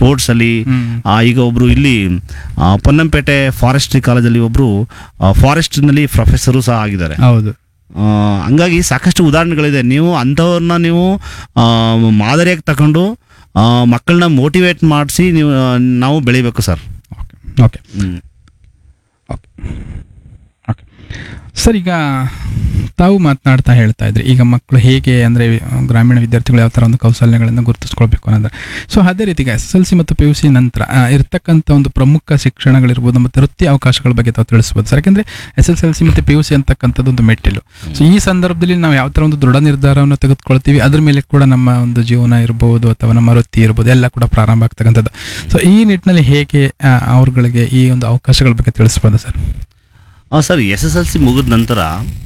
Sports ಅಲ್ಲಿ ಹ್ಮ್. ಆ, ಈಗ ಒಬ್ರು ಇಲ್ಲಿ ಆ, ಪೊನ್ನಂಪೇಟೆ ಫಾರೆಸ್ಟ್ರಿ ಕಾಲೇಜಲ್ಲಿ ಒಬ್ರು ಫಾರೆಸ್ಟ್ ನಲ್ಲಿ ಪ್ರೊಫೆಸರು ಸಹ ಆಗಿದ್ದಾರೆ ಹೌದು ಆ, ಹಂಗಾಗಿ ಸಾಕಷ್ಟು ಉದಾಹರಣೆಗಳಿದೆ ನೀವು ಅಂಥವ್ರನ್ನ ನೀವು ಆ, ಮಾದರಿಯಾಗಿ ತಗೊಂಡು ಆ, ಮಕ್ಕಳನ್ನ ಮೋಟಿವೇಟ್ ಮಾಡಿಸಿ ನೀವು ಆ, ನಾವು ಬೆಳಿಬೇಕು sir okay okay okay okay sir ಈಗ ತಾವು ಮಾತನಾಡ್ತಾ ಹೇಳ್ತಾ ಇದ್ರಿ ಈಗ ಮಕ್ಕಳು ಹೇಗೆ ಅಂದರೆ ಗ್ರಾಮೀಣ ವಿದ್ಯಾರ್ಥಿಗಳು ಯಾವ ಥರ ಒಂದು ಕೌಶಲ್ಯಗಳನ್ನು ಗುರುತಿಸ್ಕೊಳ್ಬೇಕು ಅನ್ನೋದು ಸೊ ಅದೇ ರೀತಿ ಎಸ್ ಎಲ್ ಸಿ ಮತ್ತು ಪಿ ಯು ಸಿ ನಂತರ ಆ, ಇರ್ತಕ್ಕಂಥ ಒಂದು ಪ್ರಮುಖ ಶಿಕ್ಷಣಗಳಿರ್ಬೋದು ಮತ್ತು ವೃತ್ತಿ ಅವಕಾಶಗಳ ಬಗ್ಗೆ ತಾವು ತಿಳಿಸ್ಬೋದು ಸರ್ ಯಾಕೆಂದರೆ S L C L C ಮತ್ತು ಪಿ ಯು ಸಿ ಅಂತಕ್ಕಂಥದ್ದು ಒಂದು ಮೆಟ್ಟಿಲು ಸೊ ಈ ಸಂದರ್ಭದಲ್ಲಿ ನಾವು ಯಾವ ಥರ ಒಂದು ದೃಢ ನಿರ್ಧಾರವನ್ನು ತೆಗೆದುಕೊಳ್ತೀವಿ ಅದ್ರ ಮೇಲೆ ಕೂಡ ನಮ್ಮ ಒಂದು ಜೀವನ ಇರ್ಬೋದು ಅಥವಾ ನಮ್ಮ ವೃತ್ತಿ ಇರ್ಬೋದು ಎಲ್ಲ ಕೂಡ ಪ್ರಾರಂಭ ಆಗ್ತಕ್ಕಂಥದ್ದು ಸೊ ಈ ನಿಟ್ಟಿನಲ್ಲಿ ಹೇಗೆ ಆ, ಅವ್ರುಗಳಿಗೆ ಈ ಒಂದು ಅವಕಾಶಗಳ ಬಗ್ಗೆ ತಿಳಿಸ್ಬೋದು sir sir S S L C ಮುಗಿದ ನಂತರ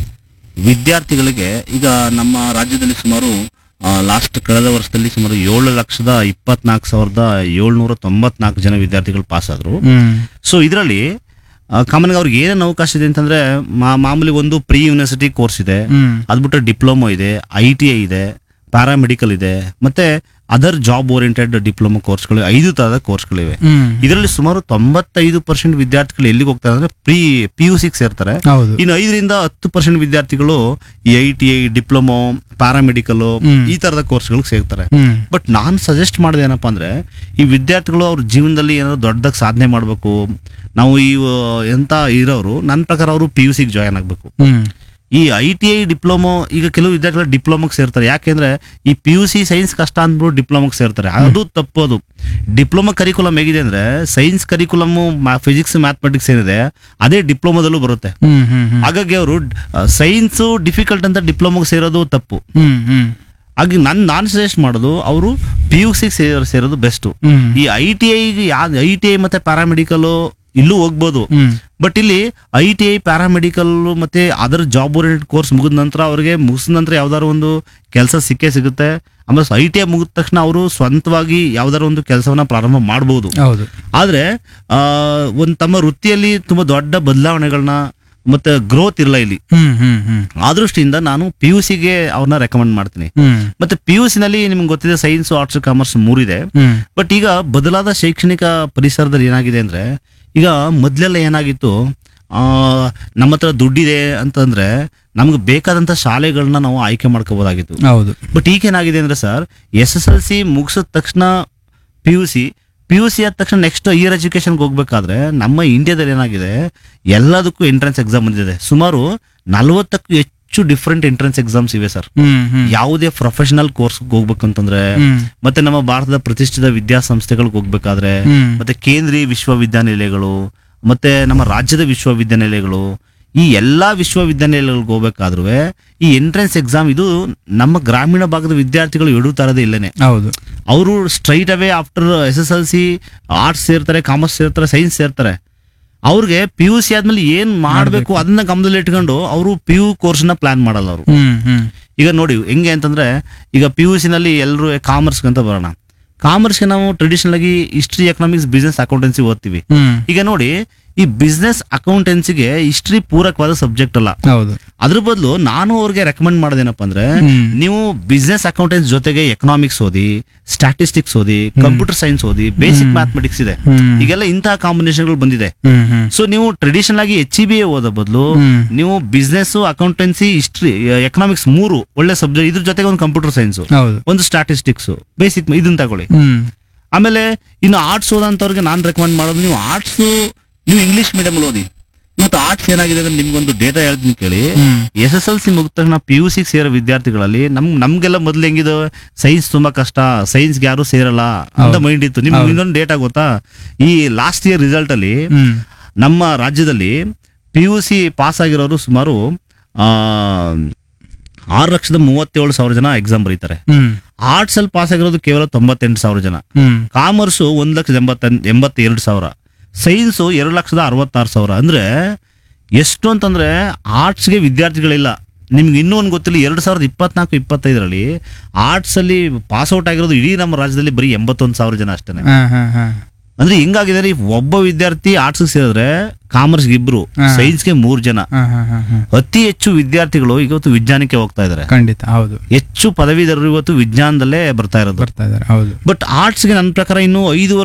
ವಿದ್ಯಾರ್ಥಿಗಳಿಗೆ ಈಗ ನಮ್ಮ ರಾಜ್ಯದಲ್ಲಿ ಸುಮಾರು ಲಾಸ್ಟ್ ಕಳೆದ ವರ್ಷದಲ್ಲಿ ಸುಮಾರು ಏಳು ಲಕ್ಷದ ಇಪ್ಪತ್ನಾಲ್ಕು ಸಾವಿರದ ಏಳ್ನೂರ ತೊಂಬತ್ನಾಲ್ಕು ಜನ ವಿದ್ಯಾರ್ಥಿಗಳು ಪಾಸ್ ಆದರು ಹ್ಮ್ ಸೊ ಇದರಲ್ಲಿ ಕಾಮನ್ ಅವ್ರಿಗೆ ಏನೇನು ಅವಕಾಶ ಇದೆ ಅಂತಂದ್ರೆ ಮಾ- ಮಾಮೂಲಿ ಒಂದು ಪ್ರೀ ಯೂನಿವರ್ಸಿಟಿ ಕೋರ್ಸ್ ಇದೆ ಹ್ಮ್ ಅದು ಬಿಟ್ಟರೆ ಡಿಪ್ಲೊಮೊ ಇದೆ ಐ ಟಿ ಐ ಇದೆ ಪ್ಯಾರಾಮೆಡಿಕಲ್ ಇದೆ ಮತ್ತೆ ಅದರ್ ಜಾಬ್ ಓರಿಯೆಂಟೆಡ್ ಡಿಪ್ಲೊಮೊ ಕೋರ್ಸ್ಗಳು ಐದು ತರಹದ ಕೋರ್ಸ್ಗಳಿವೆ ಹ್ಮ್ ಇದರಲ್ಲಿ ಸುಮಾರು ತೊಂಬತ್ತೈದು ಪರ್ಸೆಂಟ್ ವಿದ್ಯಾರ್ಥಿಗಳು ಎಲ್ಲಿಗೆ ಹೋಗ್ತಾರೆ ಅಂದ್ರೆ ಪ್ರೀ ಪಿ ಯು ಸಿಗೆ ಸೇರ್ತಾರೆ ಹೌದು ಇನ್ನು ಐದರಿಂದ ಹತ್ತು ಪರ್ಸೆಂಟ್ ವಿದ್ಯಾರ್ಥಿಗಳು ಈ I T I diploma paramedical ಹ್ಮ್. ಈ ತರದ ಕೋರ್ಸ್ಗಳಿಗೆ ಸೇರ್ತಾರೆ ಹ್ಮ್ ಬಟ್ ನಾನು ಸಜೆಸ್ಟ್ ಮಾಡೋದು ಏನಪ್ಪಾ ಅಂದ್ರೆ ಈ ವಿದ್ಯಾರ್ಥಿಗಳು ಅವ್ರ ಜೀವನದಲ್ಲಿ ಏನಾದ್ರು ದೊಡ್ಡದಾಗಿ ಸಾಧನೆ ಮಾಡಬೇಕು ನಾವು ಈ ಆ, ಎಂತ ಇರೋರು ನನ್ನ ಪ್ರಕಾರ ಅವರು ಪಿ ಯು ಸಿಗೆ ಜಾಯ್ನ್ ಆಗಬೇಕು ಹ್ಮ್ ಈ ಐ ಟಿ ಐ ಡಿಪ್ಲೊಮೊ ಈಗ ಕೆಲವು ವಿದ್ಯಾರ್ಥಿಗಳು ಡಿಪ್ಲೊಮೊಗೆ ಸೇರ್ತಾರೆ ಯಾಕೆಂದ್ರೆ ಈ ಪಿ ಯು ಸಿ ಸೈನ್ಸ್ ಕಷ್ಟ ಅಂದ್ಬಿಟ್ಟು ಡಿಪ್ಲೊಮೊಗೆ ಸೇರ್ತಾರೆ ಅದು ತಪ್ಪೋದು ಡಿಪ್ಲೊಮಾ ಕರಿಕುಲಮ್ ಹೇಗಿದೆ ಅಂದ್ರೆ ಸೈನ್ಸ್ ಕರಿಕುಲಮ್ ಫಿಸಿಕ್ಸ್ ಮ್ಯಾಥಮೆಟಿಕ್ಸ್ ಏನಿದೆ ಅದೇ ಡಿಪ್ಲೊಮಾದಲ್ಲೂ ಬರುತ್ತೆ ಹ್ಮ್ ಹ್ಮ್ ಹ್ಮ್ ಹಾಗಾಗಿ ಅವರು ಸೈನ್ಸ್ ಡಿಫಿಕಲ್ಟ್ ಅಂತ ಡಿಪ್ಲೊಮಾಗೆ ಸೇರೋದು ತಪ್ಪು ಹ್ಮ್ ಹ್ಮ್ ಹಾಗೆ ನಾನು ನಾನು ಸಜೆಸ್ಟ್ ಮಾಡೋದು ಅವರು ಪಿ ಯು ಸಿ ಸೇರೋದು ಬೆಸ್ಟ್ ಹ್ಮ್ ಈ I T I I T I ಮತ್ತೆ ಪ್ಯಾರಾಮೆಡಿಕಲ್ ಇಲ್ಲೂ ಹೋಗ್ಬೋದು ಹ್ಮ್ ಬಟ್ ಇಲ್ಲಿ ಐ ಟಿ ಐ ಪ್ಯಾರಾಮೆಡಿಕಲ್ ಮತ್ತೆ ಅದರ್ ಜಾಬ್ ಓರಿಯೆಂಟೆಡ್ ಕೋರ್ಸ್ ಮುಗಿದ ನಂತರ ಅವರಿಗೆ ಮುಗಿಸಿದ ನಂತರ ಯಾವ್ದಾದ್ರು ಒಂದು ಕೆಲಸ ಸಿಕ್ಕೇ ಸಿಗುತ್ತೆ ಆಮೇಲೆ ಐ ಟಿ ಐ ಮುಗಿದ ತಕ್ಷಣ ಅವರು ಸ್ವಂತವಾಗಿ ಯಾವ್ದಾದ್ರು ಒಂದು ಕೆಲಸವನ್ನ ಪ್ರಾರಂಭ ಮಾಡಬಹುದು ಹೌದು ಆದ್ರೆ ಆ, ಒಂದು ತಮ್ಮ ವೃತ್ತಿಯಲ್ಲಿ ತುಂಬಾ ದೊಡ್ಡ ಬದಲಾವಣೆಗಳನ್ನ ಮತ್ತೆ ಗ್ರೋತ್ ಇರಲ್ಲ ಇಲ್ಲಿ ಹ್ಮ್ ಹ್ಮ್ ಹ್ಮ್ ಆ ದೃಷ್ಟಿಯಿಂದ ನಾನು ಪಿ ಯು ಸಿಗೆ ಅವ್ರನ್ನ ರೆಕಮೆಂಡ್ ಮಾಡ್ತೀನಿ ಹ್ಮ್ ಮತ್ತೆ ಪಿ ಯು ನಲ್ಲಿ ನಿಮ್ಗೆ ಗೊತ್ತಿದೆ ಸೈನ್ಸ್ ಆರ್ಟ್ಸ್ ಕಾಮರ್ಸ್ ಮೂರಿದೆ ಹ್ಮ್ ಬಟ್ ಈಗ ಬದಲಾದ ಶೈಕ್ಷಣಿಕ ಪರಿಸರದಲ್ಲಿ ಏನಾಗಿದೆ ಅಂದ್ರೆ ಈಗ ಮೊದಲೆಲ್ಲ ಏನಾಗಿತ್ತು ಆ, ನಮ್ಮ ಹತ್ರ ದುಡ್ಡಿದೆ ಅಂತಂದ್ರೆ ನಮ್ಗೆ ಬೇಕಾದಂತ ಶಾಲೆಗಳನ್ನ ನಾವು ಆಯ್ಕೆ ಮಾಡ್ಕೋಬಹುದಾಗಿತ್ತು ಹೌದು ಬಟ್ ಈಗ ಏನಾಗಿದೆ ಅಂದ್ರೆ sir S S L C ಮುಗಿಸಿದ ತಕ್ಷಣ P U C P U C ಆದ ತಕ್ಷಣ ನೆಕ್ಸ್ಟ್ ಹೈಯರ್ ಎಜುಕೇಶನ್ಗೆ ಹೋಗ್ಬೇಕಾದ್ರೆ ನಮ್ಮ ಇಂಡಿಯಾದಲ್ಲಿ ಏನಾಗಿದೆ ಎಲ್ಲದಕ್ಕೂ ಎಂಟ್ರೆನ್ಸ್ ಎಕ್ಸಾಮ್ ಬಂದಿದೆ ಸುಮಾರು ನಲವತ್ತಕ್ಕೂ ಹೆಚ್ಚು ಡಿಫ್ರೆಂಟ್ ಎಂಟ್ರೆನ್ಸ್ ಎಕ್ಸಾಮ್ಸ್ ಇವೆ ಸರ್ ಹ್ಮ್ ಹ್ಮ್ ಯಾವುದೇ ಪ್ರೊಫೆಷನಲ್ ಕೋರ್ಸ್ ಹೋಗ್ಬೇಕಂತಂದ್ರೆ ಹ್ಮ್ ಮತ್ತೆ ನಮ್ಮ ಭಾರತದ ಪ್ರತಿಷ್ಠಿತ ವಿದ್ಯಾಸಂಸ್ಥೆಗಳಿಗೆ ಹೋಗ್ಬೇಕಾದ್ರೆ ಹ್ಮ್ ಮತ್ತೆ ಕೇಂದ್ರೀಯ ವಿಶ್ವವಿದ್ಯಾನಿಲಯಗಳು ಮತ್ತೆ ನಮ್ಮ ರಾಜ್ಯದ ವಿಶ್ವವಿದ್ಯಾನಿಲಯಗಳು ಈ ಎಲ್ಲಾ ವಿಶ್ವವಿದ್ಯಾನಿಲಯಗಳಿಗೆ ಹೋಗ್ಬೇಕಾದ್ರೂ ಈ ಎಂಟ್ರೆನ್ಸ್ ಎಕ್ಸಾಮ್ ಇದು ನಮ್ಮ ಗ್ರಾಮೀಣ ಭಾಗದ ವಿದ್ಯಾರ್ಥಿಗಳು ಎಡುತ್ತಾ ಇರೋದೇ ಇಲ್ಲೇನೆ ಹೌದು ಅವರು straight away after S S L C arts ಸೇರ್ತಾರೆ ಕಾಮರ್ಸ್ ಸೇರ್ತಾರೆ ಸೈನ್ಸ್ ಸೇರ್ತಾರೆ ಅವ್ರಿಗೆ ಪಿ ಯು ಸಿ ಆದ್ಮೇಲೆ ಏನ್ ಮಾಡ್ಬೇಕು ಅದನ್ನ ಗಮನದಲ್ಲಿ ಇಟ್ಕೊಂಡು ಅವರು ಪಿ ಯು ಕೋರ್ಸ್ನ ಪ್ಲಾನ್ ಮಾಡಲ್ಲ ಅವರು ಹ್ಮ್ ಹ್ಮ್ ಈಗ ನೋಡಿ ಹೆಂಗೆ ಅಂತಂದ್ರೆ ಈಗ ಪಿ ಯು ನಲ್ಲಿ ಎಲ್ಲರೂ ಕಾಮರ್ಸ್ ಅಂತ ಬರೋಣ ಕಾಮರ್ಸ್ಗೆ ನಾವು ಟ್ರೆಡಿಷನಲ್ ಆಗಿ ಹಿಸ್ಟ್ರಿ ಎಕನಾಮಿಕ್ಸ್ ಬಿಸ್ನೆಸ್ ಅಕೌಂಟೆನ್ಸಿ ಓದ್ತೀವಿ ಹ್ಮ್ ಈಗ ನೋಡಿ ಈ ಬಿಸ್ನೆಸ್ ಅಕೌಂಟೆನ್ಸಿಗೆ ಹಿಸ್ಟ್ರಿ ಪೂರಕವಾದ ಸಬ್ಜೆಕ್ಟ್ ಅಲ್ಲ ಹೌದು ಅದ್ರ ಬದಲು ನಾನು ಅವ್ರಿಗೆ ರೆಕಮೆಂಡ್ ಮಾಡೋದೇನಪ್ಪ ಅಂದ್ರೆ ಹ್ಮ್. ನೀವು ಬಿಸ್ನೆಸ್ ಅಕೌಂಟೆನ್ಸ್ ಜೊತೆಗೆ ಎಕನಾಮಿಕ್ಸ್ ಓದಿ ಸ್ಟ್ಯಾಟಿಸ್ಟಿಕ್ಸ್ ಓದಿ ಕಂಪ್ಯೂಟರ್ ಸೈನ್ಸ್ ಓದಿ ಬೇಸಿಕ್ ಮ್ಯಾಥಮೆಟಿಕ್ಸ್ ಇದೆ ಹ್ಮ್ ಈಗೆಲ್ಲ ಇಂತಹ ಕಾಂಬಿನೇಷನ್ಗಳು ಬಂದಿದೆ ಹ್ಮ್ ಹ್ಮ್ ಸೊ ನೀವು ಟ್ರೆಡಿಷನಲ್ ಆಗಿ ಎಚ್ ಬಿ ಎ ಓದೋ ಬದಲು ಹ್ಮ್. ನೀವು ಬಿಸ್ನೆಸ್ ಅಕೌಂಟೆನ್ಸಿ ಹಿಸ್ಟ್ರಿ ಎಕನಾಮಿಕ್ಸ್ ಮೂರು ಒಳ್ಳೆ ಸಬ್ಜೆಕ್ಟ್ ಇದ್ರ ಜೊತೆಗೆ ಒಂದು ಕಂಪ್ಯೂಟರ್ ಸೈನ್ಸ್ ಹೌದು ಒಂದು ಸ್ಟ್ಯಾಟಿಸ್ಟಿಕ್ಸ್ ಬೇಸಿಕ್ ಇದನ್ನ ತಗೊಳ್ಳಿ ಹ್ಮ್ ಆಮೇಲೆ ಇನ್ನು ಆರ್ಟ್ಸ್ ಓದಂತವ್ರಿಗೆ ನಾನು ರೆಕಮೆಂಡ್ ಮಾಡೋದು ನೀವು ಆರ್ಟ್ಸ್ ನೀವು ಇಂಗ್ಲಿಷ್ ಮೀಡಿಯಂ ಓದಿ ಇವತ್ತು ಆರ್ಟ್ಸ್ ಏನಾಗಿದೆ ಅಂದ್ರೆ ನಿಮ್ಗೊಂದು ಡೇಟಾ ಹೇಳ್ತೀನಿ ಕೇಳಿ ಹ್ಮ್ ಎಸ್ ಎಸ್ ಎಲ್ ಸಿ ಮುಗಿದ ತಕ್ಷಣ ಪಿ ಯು ಸಿ ಸೇರೋ ವಿದ್ಯಾರ್ಥಿಗಳಲ್ಲಿ ನಮ್ ನಮ್ಗೆಲ್ಲ ಮೊದ್ಲು ಹೆಂಗಿದೆ ಸೈನ್ಸ್ ತುಂಬಾ ಕಷ್ಟ ಸೈನ್ಸ್ಗೆ ಯಾರು ಸೇರಲ್ಲ ಅಂತ ಹೌದು. ಮೈಂಡ್ ಇತ್ತು ನಿಮ್ಗೆ ಇನ್ನೊಂದು ಡೇಟಾ ಗೊತ್ತಾ ಈ ಲಾಸ್ಟ್ ಇಯರ್ ರಿಸಲ್ಟ್ ಅಲ್ಲಿ ಹ್ಮ್ ನಮ್ಮ ರಾಜ್ಯದಲ್ಲಿ ಪಿ ಯು ಸಿ ಪಾಸ್ ಆಗಿರೋರು ಸುಮಾರು ಆ, ಆರು ಲಕ್ಷದ ಮೂವತ್ತೇಳು ಸಾವಿರ ಜನ ಎಕ್ಸಾಮ್ ಬರೀತಾರೆ ಹ್ಮ್ ಆರ್ಟ್ಸ್ ಅಲ್ಲಿ ಪಾಸ್ ಆಗಿರೋದು ಕೇವಲ ತೊಂಬತ್ತೆಂಟು ಸಾವಿರ ಜನ ಹ್ಮ್ ಕಾಮರ್ಸು ಒಂದ್ ಲಕ್ಷದ ಎಂಬತ್ತ ಎಂಬತ್ತೆರಡು ಸಾವಿರ ಸೈನ್ಸು ಎರಡು ಲಕ್ಷದ ಅರವತ್ತಾರು ಸಾವಿರ ಅಂದ್ರೆ ಎಷ್ಟು ಅಂತಂದ್ರೆ ಆರ್ಟ್ಸ್ಗೆ ವಿದ್ಯಾರ್ಥಿಗಳಿಲ್ಲ ನಿಮ್ಗೆ ಇನ್ನೂ ಒಂದು ಗೊತ್ತಿಲ್ಲ ಎರಡು ಸಾವಿರದ ಇಪ್ಪತ್ನಾಲ್ಕು ಇಪ್ಪತ್ತೈದರಲ್ಲಿ ಆರ್ಟ್ಸ್ ಅಲ್ಲಿ ಪಾಸ್ ಔಟ್ ಆಗಿರೋದು ಇಡೀ ನಮ್ಮ ರಾಜ್ಯದಲ್ಲಿ ಬರೀ ಎಂಬತ್ತೊಂದು ಸಾವಿರ ಜನ ಅಷ್ಟೇ ಹಾ ಹಾ ಹಾ ಅಂದ್ರೆ ಹಿಂಗಾಗಿದೆ ರೀ ಒಬ್ಬ ವಿದ್ಯಾರ್ಥಿ ಆರ್ಟ್ಸ್ ಸೇರಿದ್ರೆ ಕಾಮರ್ಸ್ಗೆ ಇಬ್ರು ಹಾ. ಸೈನ್ಸ್ಗೆ ಮೂರ್ ಜನ ಹಾ ಹಾ ಹಾ ಹಾ ಅತಿ ಹೆಚ್ಚು ವಿದ್ಯಾರ್ಥಿಗಳು ಇವತ್ತು ವಿಜ್ಞಾನಕ್ಕೆ ಹೋಗ್ತಾ ಇದಾರೆ ಖಂಡಿತ ಹೌದು ಹೆಚ್ಚು ಪದವೀಧರರು ಇವತ್ತು ವಿಜ್ಞಾನದಲ್ಲೇ ಬರ್ತಾ ಇರೋದು ಬರ್ತಾ ಇದಾರೆ ಹೌದು ಬಟ್ ಆರ್ಟ್ಸ್ಗೆ ನನ್ನ ಪ್ರಕಾರ ಇನ್ನು ಐದು